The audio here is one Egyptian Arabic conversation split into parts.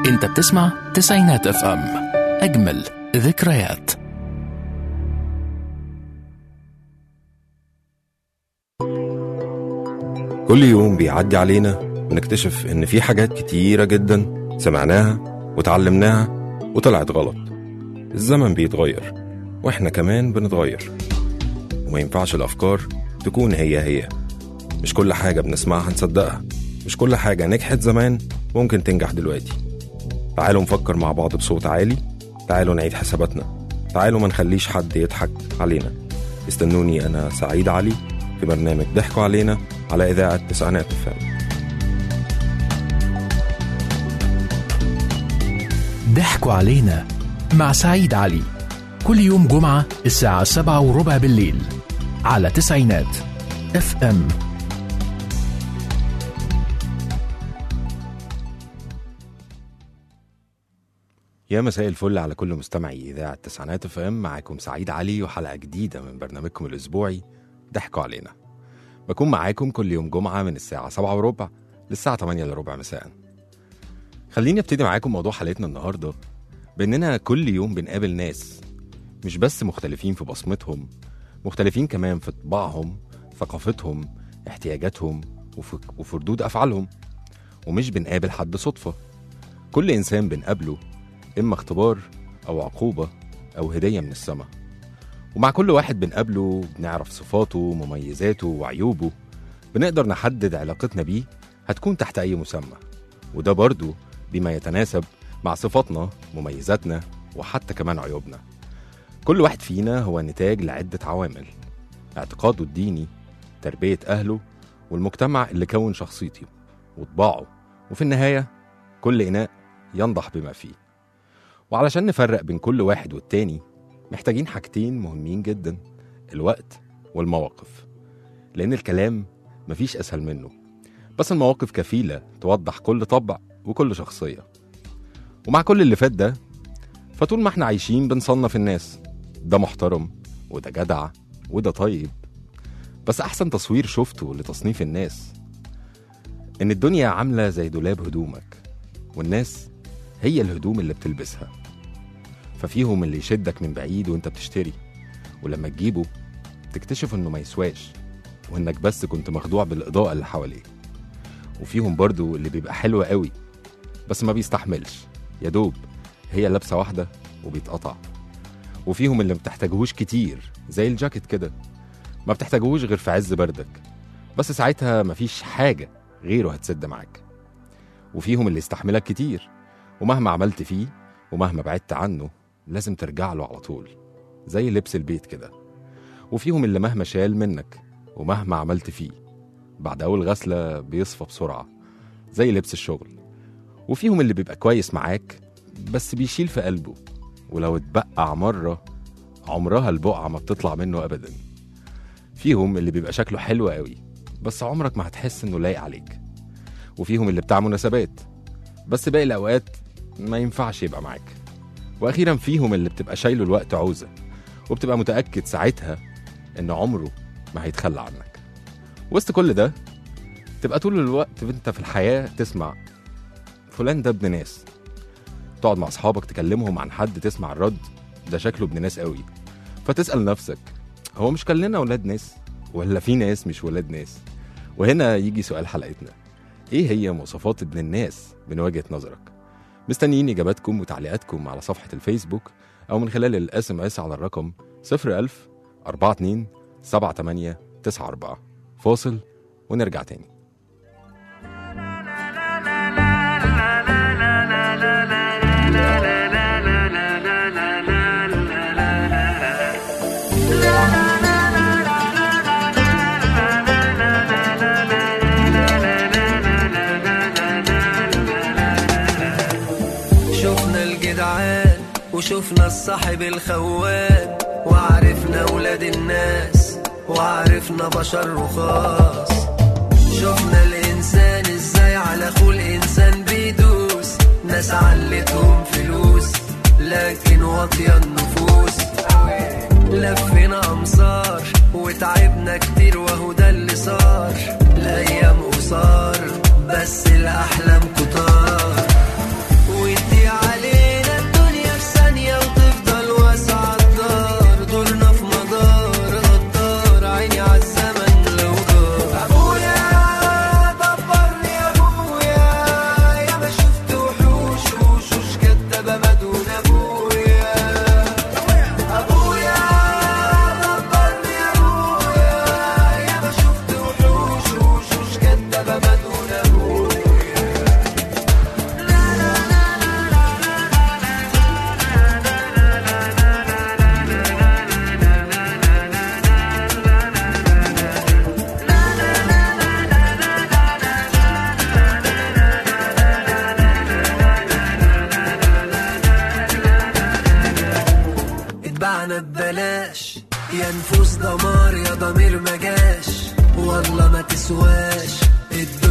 انت بتسمع تسعينات اف ام اجمل ذكريات كل يوم بيعدي علينا بنكتشف إن في حاجات كتيرة جدا سمعناها وتعلمناها وطلعت غلط الزمن بيتغير وإحنا كمان بنتغير وما ينفعش الأفكار تكون هي هي مش كل حاجة بنسمعها نصدقها مش كل حاجة نجحت زمان ممكن تنجح دلوقتي تعالوا نفكر مع بعض بصوت عالي تعالوا نعيد حساباتنا تعالوا ما نخليش حد يضحك علينا استنوني أنا سعيد علي في برنامج ضحكوا علينا على إذاعة تسعينات الفام ضحكوا علينا مع سعيد علي كل يوم جمعة الساعة سبعة وربع بالليل على تسعينات اف ام يا مساء الفل على كل مستمعي إذاعة تسعينات اف ام معاكم سعيد علي وحلقة جديدة من برنامجكم الأسبوعي ضحكوا علينا بكون معاكم كل يوم جمعة من الساعة سبعة وربع للساعة 8 إلا ربع مساء خليني ابتدي معاكم موضوع حلقتنا النهاردة بإننا كل يوم بنقابل ناس مش بس مختلفين في بصمتهم مختلفين كمان في طباعهم ثقافتهم احتياجاتهم وفي, وفي ردود أفعالهم ومش بنقابل حد صدفة كل إنسان بنقابله إما اختبار أو عقوبة أو هدية من السماء ومع كل واحد بنقابله بنعرف صفاته مميزاته وعيوبه بنقدر نحدد علاقتنا بيه هتكون تحت أي مسمى وده برضو بما يتناسب مع صفاتنا مميزاتنا وحتى كمان عيوبنا كل واحد فينا هو نتاج لعدة عوامل اعتقاده الديني تربية أهله والمجتمع اللي كون شخصيته وطباعه وفي النهاية كل إناء ينضح بما فيه وعلشان نفرق بين كل واحد والتاني محتاجين حاجتين مهمين جدا الوقت والمواقف لأن الكلام مفيش أسهل منه بس المواقف كفيلة توضح كل طبع وكل شخصية ومع كل اللي فات ده فطول ما احنا عايشين بنصنف الناس ده محترم وده جدع وده طيب بس أحسن تصوير شفته لتصنيف الناس إن الدنيا عاملة زي دولاب هدومك والناس هي الهدوم اللي بتلبسها ففيهم اللي يشدك من بعيد وانت بتشتري ولما تجيبه تكتشف انه ما يسواش وانك بس كنت مخدوع بالاضاءة اللي حواليه وفيهم برضو اللي بيبقى حلو قوي بس ما بيستحملش يا دوب هي لابسة واحدة وبيتقطع وفيهم اللي ما بتحتاجهوش كتير زي الجاكيت كده ما بتحتاجهوش غير في عز بردك بس ساعتها مفيش حاجة غيره هتسد معاك وفيهم اللي يستحملك كتير ومهما عملت فيه ومهما بعدت عنه لازم ترجع له على طول زي لبس البيت كده وفيهم اللي مهما شال منك ومهما عملت فيه بعد أول غسلة بيصفى بسرعة زي لبس الشغل وفيهم اللي بيبقى كويس معاك بس بيشيل في قلبه ولو اتبقع مرة عمرها البقعة ما بتطلع منه أبدا فيهم اللي بيبقى شكله حلو قوي بس عمرك ما هتحس انه لايق عليك وفيهم اللي بتاع مناسبات بس باقي الأوقات ما ينفعش يبقى معاك واخيرا فيهم اللي بتبقى شايله الوقت عوزه وبتبقى متاكد ساعتها ان عمره ما هيتخلى عنك وسط كل ده تبقى طول الوقت انت في الحياه تسمع فلان ده ابن ناس تقعد مع اصحابك تكلمهم عن حد تسمع الرد ده شكله ابن ناس قوي فتسال نفسك هو مش كلنا ولاد ناس ولا في ناس مش ولاد ناس وهنا يجي سؤال حلقتنا ايه هي مواصفات ابن الناس من وجهه نظرك مستنيين اجاباتكم وتعليقاتكم على صفحه الفيسبوك او من خلال الاس ام اس على الرقم 01000 42 78 94 فاصل ونرجع تاني شفنا الجدعان وشفنا الصاحب الخوان وعرفنا ولاد الناس وعرفنا بشر رخاص شفنا الإنسان ازاي على اخوه الإنسان بيدوس ناس علتهم فلوس لكن واطية النفوس لفينا أمصار وتعبنا كتير وهو ده اللي صار الأيام قصار بس الأحلام كتار وانت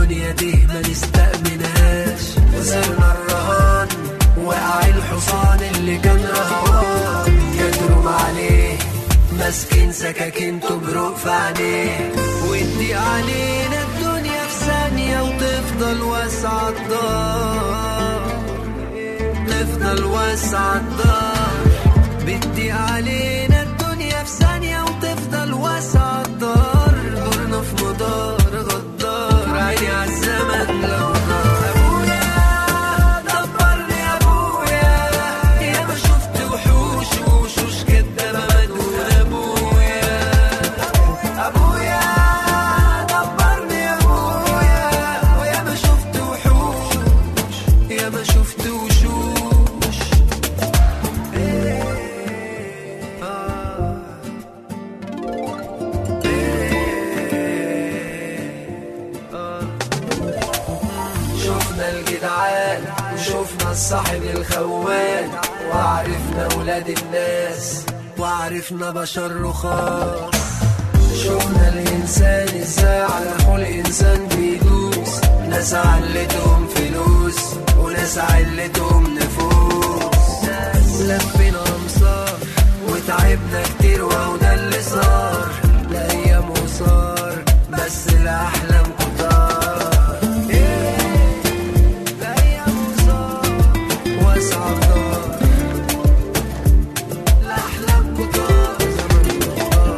الدنيا دي ما نستأمنهاش خسرنا الرهان وقع الحصان اللي كان رهوان يضرب عليه ماسكين سكاكين تبرق في عينيه وادي علينا الدنيا في ثانية وتفضل واسعة الدار تفضل واسعة الدار بدي علينا الدنيا في ثانية وتفضل واسعة الدار دورنا في مدار غدار عيني عالزمن لو دار أبويا دبرني يا أبويا يا ما شفت وحوش وشوش كدابة مدون أبويا أبويا دبرني يا أبويا ويا ما شفت وحوش يا ما شفت وشوش شفنا الجدعان وشفنا الصاحب الخوان وعرفنا ولاد الناس وعرفنا بشر رخاص شفنا الإنسان ازاي على حول إنسان بيدوس ناس علتهم فلوس وناس علتهم نفوس لفينا أمصار وتعبنا كتير وهو ده اللي صار لا أيام وصار بس الأحلام كتار لا أيام وصار واسعة الدار الأحلام كتار زمن كتار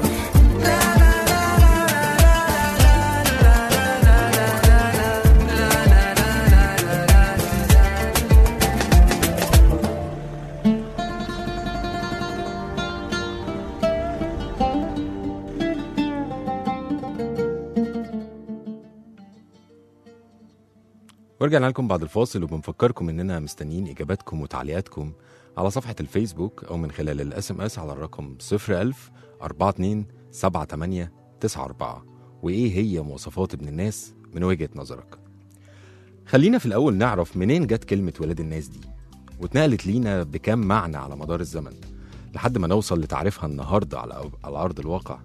ورجعنا لكم بعد الفاصل وبنفكركم اننا مستنيين اجاباتكم وتعليقاتكم على صفحه الفيسبوك او من خلال الاس ام اس على الرقم 01000 42 78 94 وايه هي مواصفات ابن الناس من وجهه نظرك خلينا في الاول نعرف منين جت كلمه ولاد الناس دي واتنقلت لينا بكم معنى على مدار الزمن لحد ما نوصل لتعريفها النهارده على على ارض الواقع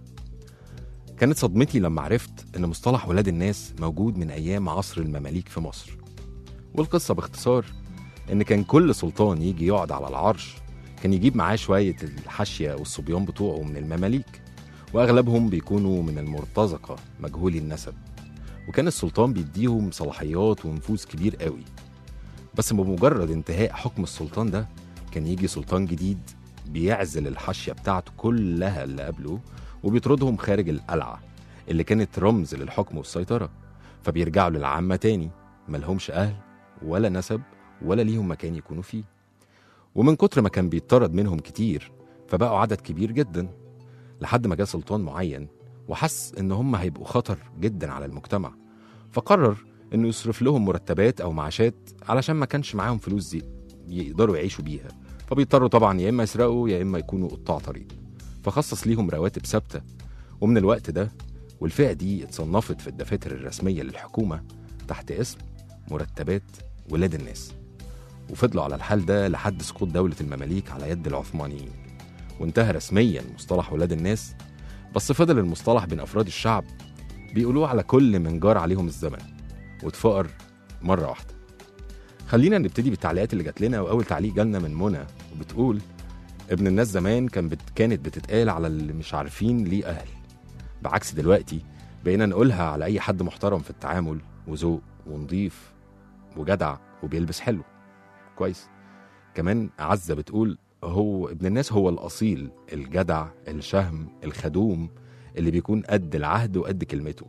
كانت صدمتي لما عرفت ان مصطلح ولاد الناس موجود من ايام عصر المماليك في مصر والقصة باختصار إن كان كل سلطان يجي يقعد على العرش كان يجيب معاه شوية الحاشية والصبيان بتوعه من المماليك وأغلبهم بيكونوا من المرتزقة مجهولي النسب وكان السلطان بيديهم صلاحيات ونفوذ كبير قوي بس بمجرد انتهاء حكم السلطان ده كان يجي سلطان جديد بيعزل الحاشية بتاعته كلها اللي قبله وبيطردهم خارج القلعة اللي كانت رمز للحكم والسيطرة فبيرجعوا للعامة تاني ملهمش أهل ولا نسب ولا ليهم مكان يكونوا فيه ومن كتر ما كان بيطرد منهم كتير فبقوا عدد كبير جدا لحد ما جه سلطان معين وحس ان هم هيبقوا خطر جدا على المجتمع فقرر انه يصرف لهم مرتبات او معاشات علشان ما كانش معاهم فلوس دي يقدروا يعيشوا بيها فبيضطروا طبعا يا اما يسرقوا يا اما يكونوا قطاع طريق فخصص ليهم رواتب ثابته ومن الوقت ده والفئه دي اتصنفت في الدفاتر الرسميه للحكومه تحت اسم مرتبات ولاد الناس وفضلوا على الحال ده لحد سقوط دولة المماليك على يد العثمانيين وانتهى رسميا مصطلح ولاد الناس بس فضل المصطلح بين أفراد الشعب بيقولوه على كل من جار عليهم الزمن واتفقر مرة واحدة خلينا نبتدي بالتعليقات اللي جات لنا وأول تعليق جالنا من منى وبتقول ابن الناس زمان كان بت... كانت بتتقال على اللي مش عارفين ليه أهل بعكس دلوقتي بقينا نقولها على أي حد محترم في التعامل وذوق ونضيف وجدع وبيلبس حلو كويس كمان عزة بتقول هو ابن الناس هو الأصيل الجدع الشهم الخدوم اللي بيكون قد العهد وقد كلمته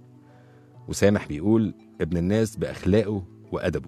وسامح بيقول ابن الناس بأخلاقه وأدبه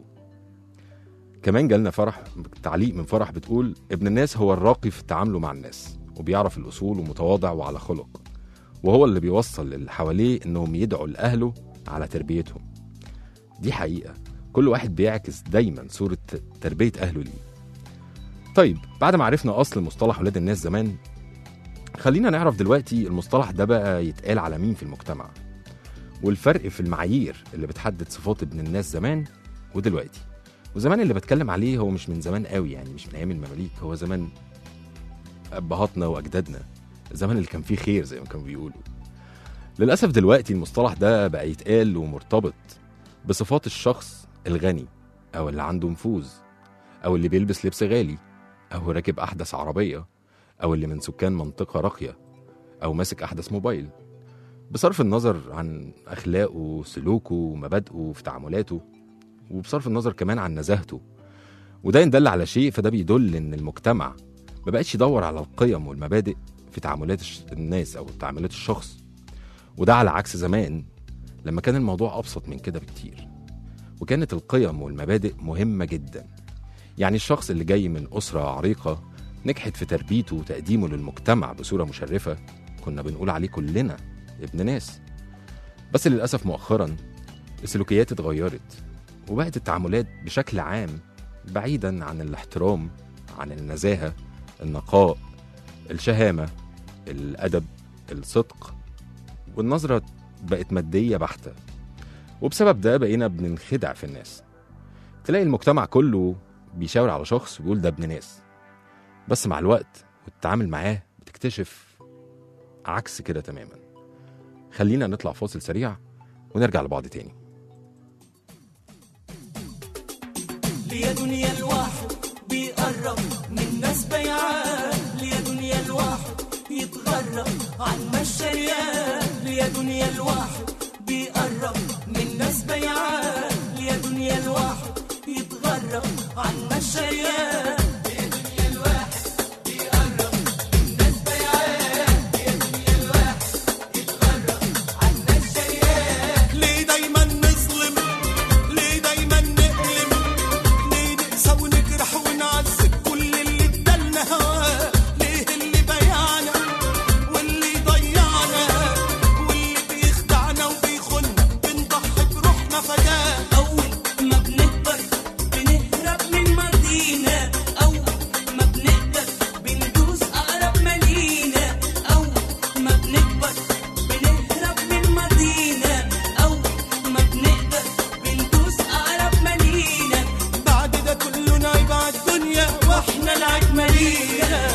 كمان جالنا فرح تعليق من فرح بتقول ابن الناس هو الراقي في تعامله مع الناس وبيعرف الأصول ومتواضع وعلى خلق وهو اللي بيوصل للي حواليه إنهم يدعوا لأهله على تربيتهم دي حقيقة كل واحد بيعكس دايما صورة تربية أهله ليه طيب بعد ما عرفنا أصل مصطلح ولاد الناس زمان خلينا نعرف دلوقتي المصطلح ده بقى يتقال على مين في المجتمع والفرق في المعايير اللي بتحدد صفات ابن الناس زمان ودلوقتي وزمان اللي بتكلم عليه هو مش من زمان قوي يعني مش من أيام المماليك هو زمان أبهاتنا وأجدادنا الزمن اللي كان فيه خير زي ما كانوا بيقولوا للأسف دلوقتي المصطلح ده بقى يتقال ومرتبط بصفات الشخص الغني أو اللي عنده نفوذ أو اللي بيلبس لبس غالي أو راكب أحدث عربية أو اللي من سكان منطقة راقية أو ماسك أحدث موبايل بصرف النظر عن أخلاقه وسلوكه ومبادئه في تعاملاته وبصرف النظر كمان عن نزاهته وده إن دل على شيء فده بيدل إن المجتمع ما بقتش يدور على القيم والمبادئ في تعاملات الش- الناس أو تعاملات الشخص وده على عكس زمان لما كان الموضوع أبسط من كده بكتير وكانت القيم والمبادئ مهمة جدا يعني الشخص اللي جاي من أسرة عريقة نجحت في تربيته وتقديمه للمجتمع بصورة مشرفة كنا بنقول عليه كلنا ابن ناس بس للأسف مؤخرا السلوكيات اتغيرت وبقت التعاملات بشكل عام بعيدا عن الاحترام عن النزاهة النقاء الشهامة الأدب الصدق والنظرة بقت مادية بحتة وبسبب ده بقينا بننخدع في الناس تلاقي المجتمع كله بيشاور على شخص ويقول ده ابن ناس بس مع الوقت والتعامل معاه بتكتشف عكس كده تماما خلينا نطلع فاصل سريع ونرجع لبعض تاني ليا دنيا الواحد بيقرب من ناس بيعان ليا دنيا الواحد يتغرب عن مشاريان ليا دنيا الواحد بيقرب من ناس بيعان ليا دنيا الواحد يتغرب عن مشاريان ليا دنيا الواحد بيقرب من ناس بيعان ليا دنيا الواحد يتغرب عن مشاريان ليه دايما نظلم ليه دايما نألم ليه نقسى ونجرح ونعذب كل اللي ادالنا هواه ليه اللي بيعنا واللي ضيعنا واللي بيخدعنا وبيخنا بنضحي بروحنا فداه اول ما بنكبر بنهرب من مدينة أول ما بنقدر بندوس أقرب مدينة أول ما بنكبر بنهرب من مدينة أول ما بنقدر بندوس أقرب مدينة بعد ده كله نعيب على الدنيا واحنا نعيب مدينة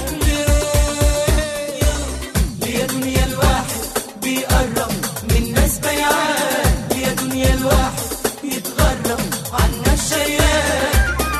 ليا دنيا الواحد بيقرب من ناس بيعان ليا دنيا الواحد يتغرب عنا الشيان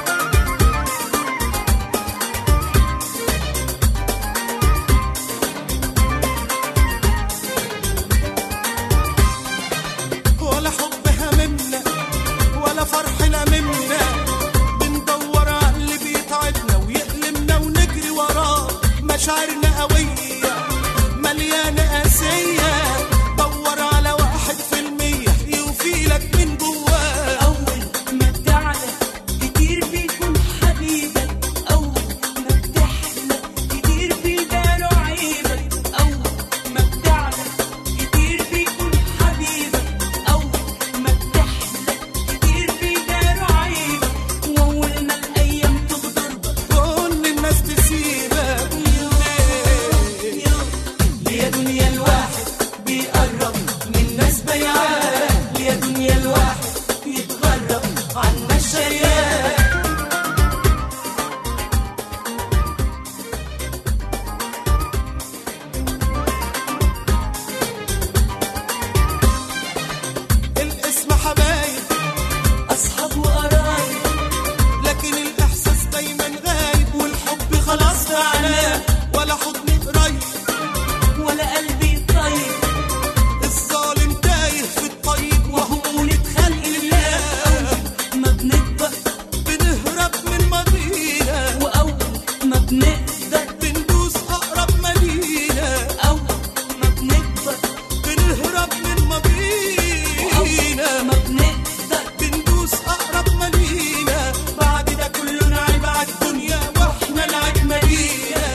ولا حب هممنا ولا فرح لممنا بندور على اللي بيتعبنا ويألمنا ونجري وراه مشاعرنا قوية مليانة قاسية دور على واحد في المية يوفيلك من جواه أول ما بتعلى كتير بيكون حبيبك أول ما بتحلى كتير بيبانوا عيبك أول ما بتعلى كتير بيكون حبيبك أول ما بتحلى كتير بيبانوا عيبك وأول ما الأيام تغدر كل الناس تسيبك ليا دنيا الواحد بيقرب من ناس بيعان ليا دنيا الواحد يتغرب عن مشاريان الاسم حبايب اصحاب وقرايب لكن الاحساس دايما غايب والحب خلاص تعالى ولا حضن قريب ولا قلبي طيب الظالم تايه في الطيب وهو نتخلق لله أول ما بنكبر بنهرب من مدينة وأول ما بنقدر بندوس أقرب مدينة أول ما بنكبر بنهرب من مدينة ما بنقدر بندوس أقرب مدينة بعد ده كله نعيب على الدنيا واحنا نعيب مدينة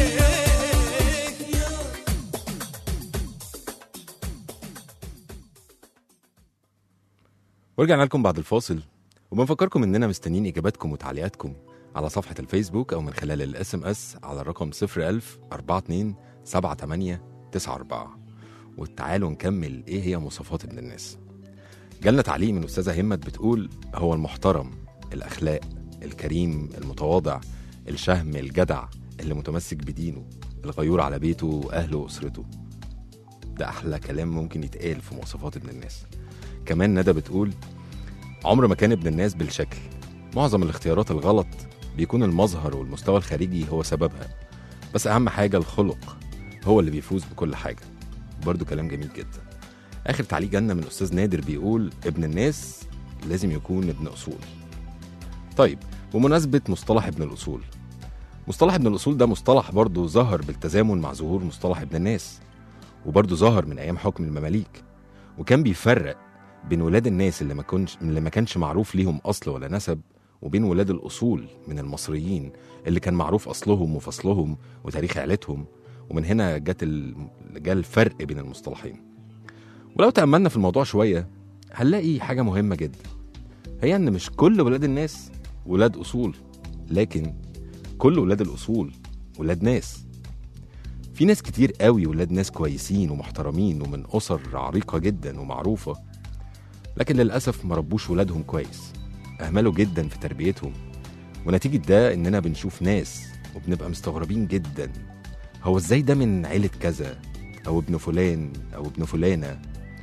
ورجعنا لكم بعد الفاصل وبنفكركم اننا مستنيين اجاباتكم وتعليقاتكم على صفحه الفيسبوك او من خلال الاس ام اس على الرقم 01000 42 78 94 وتعالوا نكمل ايه هي مواصفات ابن الناس جالنا تعليق من استاذه همت بتقول هو المحترم الاخلاق الكريم المتواضع الشهم الجدع اللي متمسك بدينه الغيور على بيته واهله واسرته ده احلى كلام ممكن يتقال في مواصفات ابن الناس كمان ندى بتقول عمر ما كان ابن الناس بالشكل معظم الاختيارات الغلط بيكون المظهر والمستوى الخارجي هو سببها بس أهم حاجة الخلق هو اللي بيفوز بكل حاجة برضو كلام جميل جدا آخر تعليق جالنا من أستاذ نادر بيقول ابن الناس لازم يكون ابن أصول طيب بمناسبة مصطلح ابن الأصول مصطلح ابن الأصول ده مصطلح برضه ظهر بالتزامن مع ظهور مصطلح ابن الناس وبرضه ظهر من أيام حكم المماليك وكان بيفرق بين ولاد الناس اللي ما كانش اللي ما كانش معروف ليهم أصل ولا نسب وبين ولاد الأصول من المصريين اللي كان معروف أصلهم وفصلهم وتاريخ عيلتهم ومن هنا جت ال... جا الفرق بين المصطلحين ولو تأملنا في الموضوع شوية هنلاقي حاجة مهمة جدا هي إن مش كل ولاد الناس ولاد أصول لكن كل ولاد الأصول ولاد ناس في ناس كتير قوي ولاد ناس كويسين ومحترمين ومن أسر عريقة جدا ومعروفة لكن للأسف ما ربوش ولادهم كويس أهملوا جدا في تربيتهم ونتيجة ده إننا بنشوف ناس وبنبقى مستغربين جدا هو إزاي ده من عيلة كذا أو ابن فلان أو ابن فلانة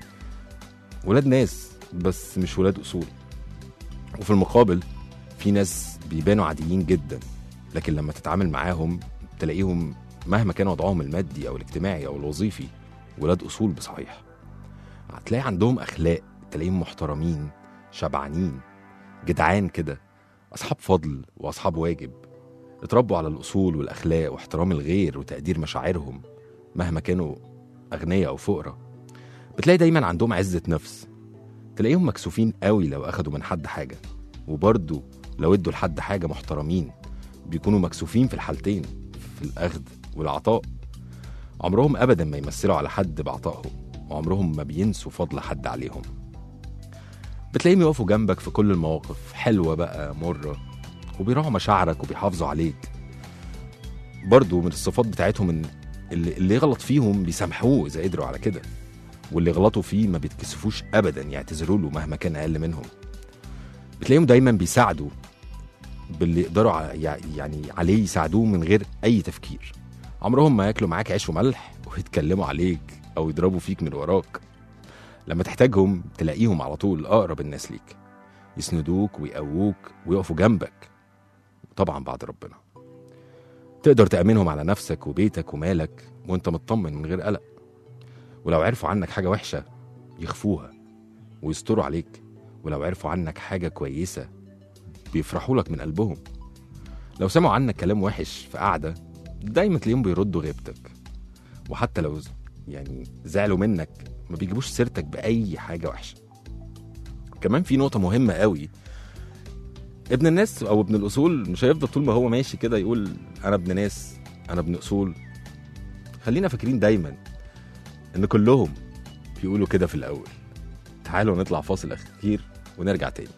ولاد ناس بس مش ولاد أصول وفي المقابل في ناس بيبانوا عاديين جدا لكن لما تتعامل معاهم تلاقيهم مهما كان وضعهم المادي او الاجتماعي او الوظيفي ولاد اصول بصحيح هتلاقي عندهم اخلاق تلاقيهم محترمين شبعانين جدعان كده اصحاب فضل واصحاب واجب اتربوا على الاصول والاخلاق واحترام الغير وتقدير مشاعرهم مهما كانوا اغنياء او فقراء بتلاقي دايما عندهم عزه نفس تلاقيهم مكسوفين قوي لو اخدوا من حد حاجه وبرضه لو ادوا لحد حاجه محترمين بيكونوا مكسوفين في الحالتين في الاخذ والعطاء عمرهم ابدا ما يمثلوا على حد بعطائهم وعمرهم ما بينسوا فضل حد عليهم بتلاقيهم يقفوا جنبك في كل المواقف حلوه بقى مره وبيراعوا مشاعرك وبيحافظوا عليك برضو من الصفات بتاعتهم ان اللي, اللي يغلط فيهم بيسامحوه اذا قدروا على كده واللي يغلطوا فيه ما بيتكسفوش ابدا يعتذروا له مهما كان اقل منهم بتلاقيهم دايما بيساعدوا باللي يقدروا ع- يع- يعني عليه يساعدوه من غير اي تفكير عمرهم ما ياكلوا معاك عيش وملح ويتكلموا عليك او يضربوا فيك من وراك لما تحتاجهم تلاقيهم على طول اقرب الناس ليك يسندوك ويقووك ويقفوا جنبك طبعا بعد ربنا تقدر تأمنهم على نفسك وبيتك ومالك وانت مطمن من غير قلق ولو عرفوا عنك حاجة وحشة يخفوها ويستروا عليك ولو عرفوا عنك حاجة كويسة بيفرحوا لك من قلبهم لو سمعوا عنك كلام وحش في قعدة دايما تلاقيهم بيردوا غيبتك وحتى لو ز- يعني زعلوا منك ما بيجيبوش سيرتك بأي حاجة وحشة كمان في نقطة مهمة قوي ابن الناس أو ابن الأصول مش هيفضل طول ما هو ماشي كده يقول أنا ابن ناس أنا ابن أصول خلينا فاكرين دايما إن كلهم بيقولوا كده في الأول تعالوا نطلع فاصل أخير ونرجع تاني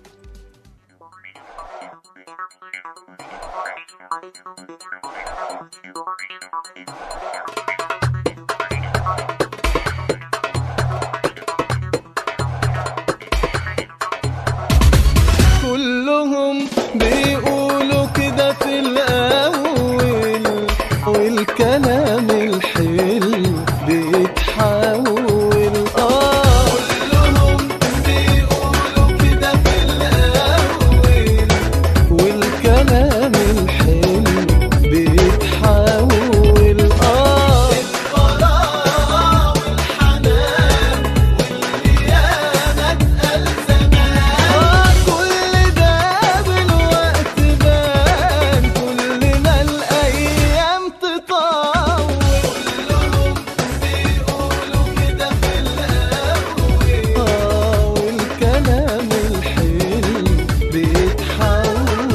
كلهم بيقولوا كده في الأول والكلام الحلو بيتحول آه كلهم بيقولوا كده في الأول والكلام الحلو بيتحول آه الفراغ والحنان والخيانة اتقل زمان كل ده بالوقت بان كل ما الأيام تطول كلهم بيقولوا كده في الأول آه والكلام الحلو بيتحول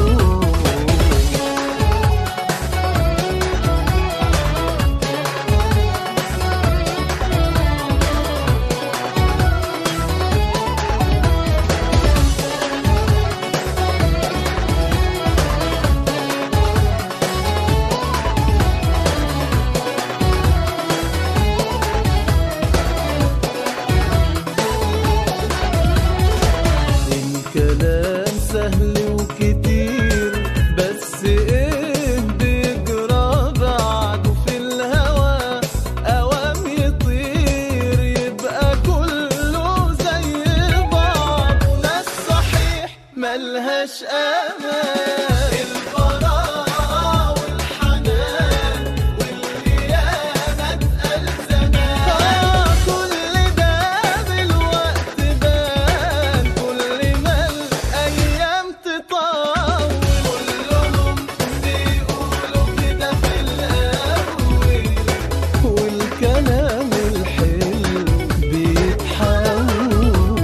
الكلام سهل وكتير بس ايه بيجرى بعده في الهوى اوام يطير يبقى كله زي بعض ناس ملهاش امان البراءة والحنان والقيامة اتقال زمان كل ده بالوقت بان كل ما الايام تطول كلهم بيقولوا كده في الاول والكلام الحلو بيتحول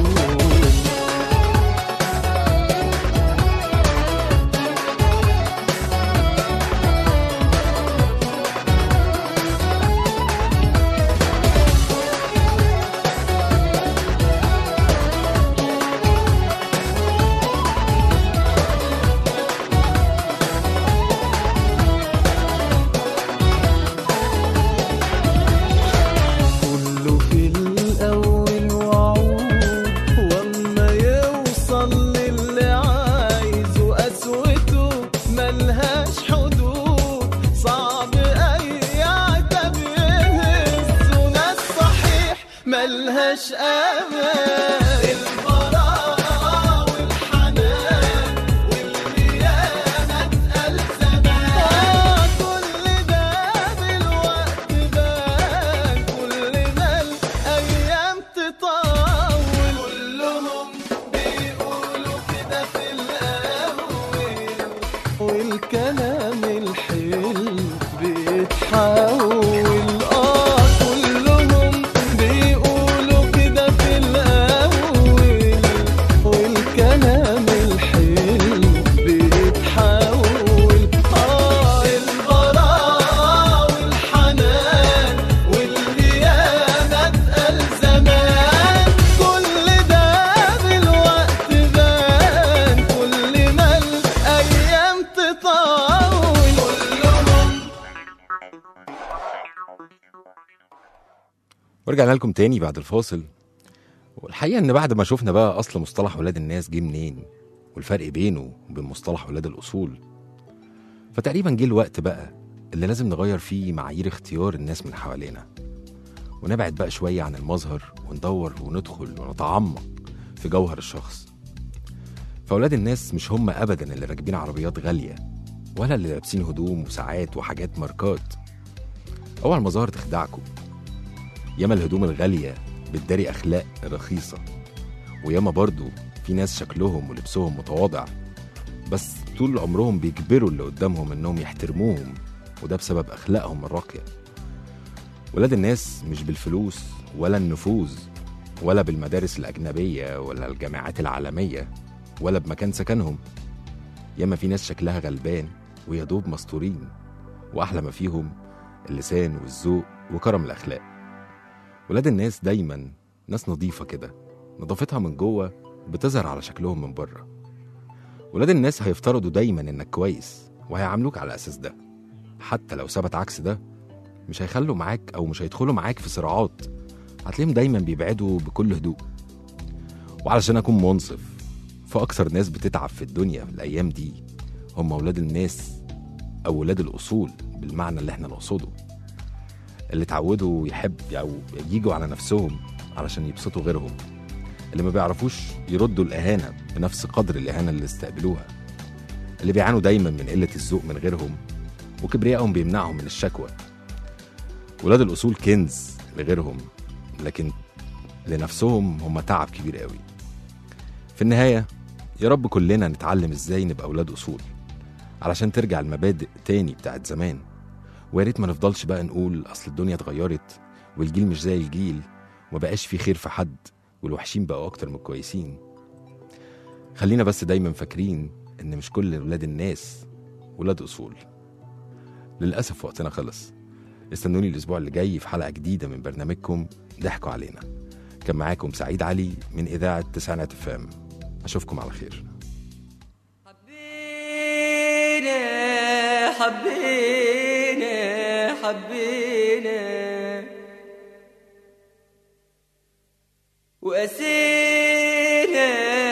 كله في الأول وعود وأما يوصل للي عايزه قسوته ملهاش حدود صعب أي عتب يهزه ناس صحيح ملهاش أمان البراءة والحنان والقيامة اتقال زمان كل ده بالوقت بان كل ما الأيام تطول كلهم بيقولوا كده في الأول والكلام الحلو بيتحول آه كلهم بيقولوا كده في الأول والكلام الحلو بيتحول آه البراءة والحنان والقيامة اتقال زمان كل ده بالوقت بان كل ما الأيام تطول كلهم ورجعنا لكم تاني بعد الفاصل والحقيقة إن بعد ما شفنا بقى أصل مصطلح ولاد الناس جه منين والفرق بينه وبين مصطلح ولاد الأصول فتقريبا جه الوقت بقى اللي لازم نغير فيه معايير اختيار الناس من حوالينا ونبعد بقى شوية عن المظهر وندور وندخل ونتعمق في جوهر الشخص فأولاد الناس مش هم أبدا اللي راكبين عربيات غالية ولا اللي لابسين هدوم وساعات وحاجات ماركات اوعى المظاهر تخدعكم ياما الهدوم الغالية بتداري أخلاق رخيصة وياما برضو في ناس شكلهم ولبسهم متواضع بس طول عمرهم بيجبروا اللي قدامهم إنهم يحترموهم وده بسبب أخلاقهم الراقية ولاد الناس مش بالفلوس ولا النفوذ ولا بالمدارس الأجنبية ولا الجامعات العالمية ولا بمكان سكنهم ياما في ناس شكلها غلبان ويا دوب مستورين وأحلى ما فيهم اللسان والذوق وكرم الأخلاق ولاد الناس دايما ناس نظيفة كده نظافتها من جوه بتظهر على شكلهم من بره ولاد الناس هيفترضوا دايما انك كويس وهيعاملوك على الاساس ده حتى لو ثبت عكس ده مش هيخلوا معاك او مش هيدخلوا معاك في صراعات هتلاقيهم دايما بيبعدوا بكل هدوء وعلشان اكون منصف فاكثر ناس بتتعب في الدنيا الايام دي هم ولاد الناس او ولاد الاصول بالمعنى اللي احنا نقصده اللي اتعودوا يحب او يجوا على نفسهم علشان يبسطوا غيرهم اللي ما بيعرفوش يردوا الإهانة بنفس قدر الإهانة اللي استقبلوها اللي بيعانوا دايما من قلة الذوق من غيرهم وكبريائهم بيمنعهم من الشكوى ولاد الأصول كنز لغيرهم لكن لنفسهم هم تعب كبير قوي في النهاية يا رب كلنا نتعلم ازاي نبقى أولاد أصول علشان ترجع المبادئ تاني بتاعت زمان ويا ريت ما نفضلش بقى نقول أصل الدنيا اتغيرت والجيل مش زي الجيل وما بقاش في خير في حد والوحشين بقوا أكتر من الكويسين خلينا بس دايما فاكرين إن مش كل ولاد الناس ولاد أصول للأسف وقتنا خلص استنوني الأسبوع اللي جاي في حلقة جديدة من برنامجكم ضحكوا علينا كان معاكم سعيد علي من إذاعة تسعينات فام أشوفكم على خير حبينا حبينا حبينا وقسينا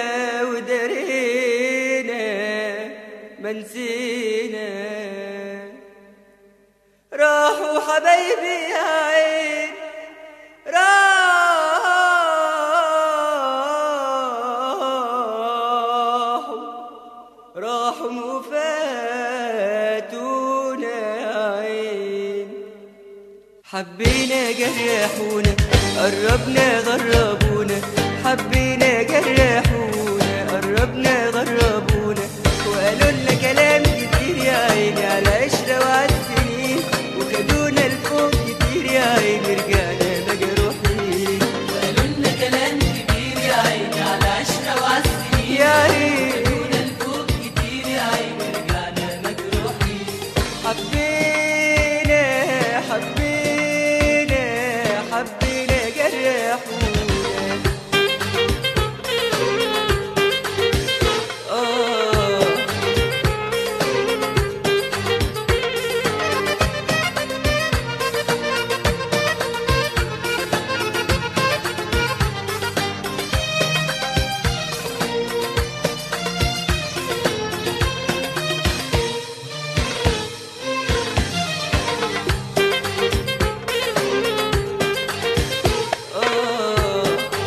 ودرينا ما نسينا راحوا حبايبي يا عين راحوا حبينا جرحونا قربنا غربونا حبينا جرحونا قربنا غربونا وقالوا لنا كلام كتير يا عيني على عشرة وعلى السنين وخدونا لفوق كتير يا عيني رجعنا مجروحين وقالوا لنا كلام كتير يا عيني على عشرة وعالسنين يا عيني خدونا لفوق كتير يا عيني رجعنا مجروحين حبينا حبينا حبينا جرحونا آه آه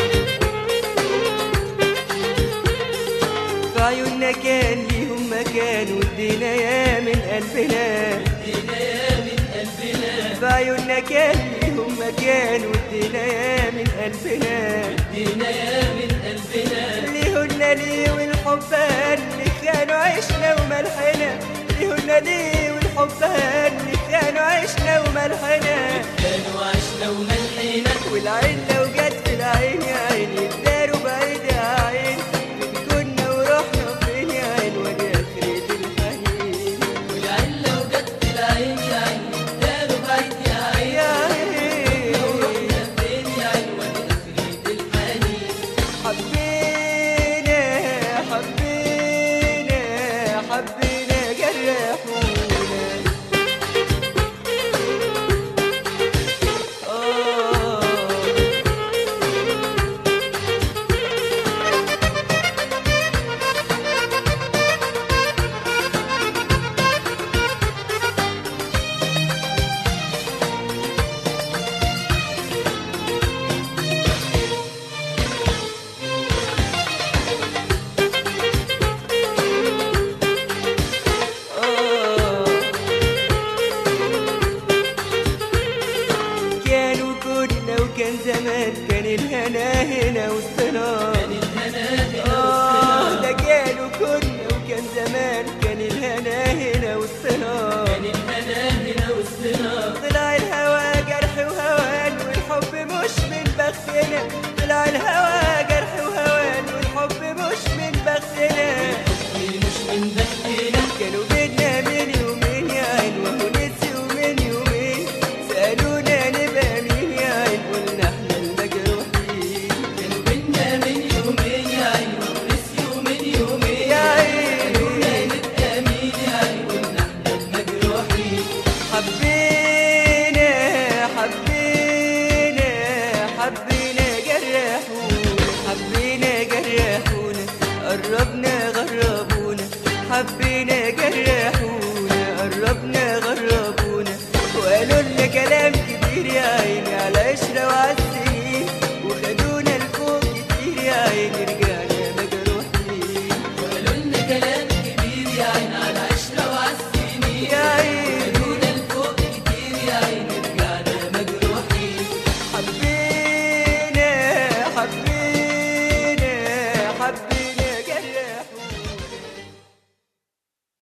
في عيوننا كان ليهم مكان ودينا يا من قلبنا في عيوننا كان ليهم مكان ودينا يا من قلبنا ليهن ليه والحبان اللي كانوا عشنا وملحنا ليهن ليه والحبان اللي كانوا عشنا وملحنا كانوا عشنا وملحنا والعين لو جت في العين يا عيني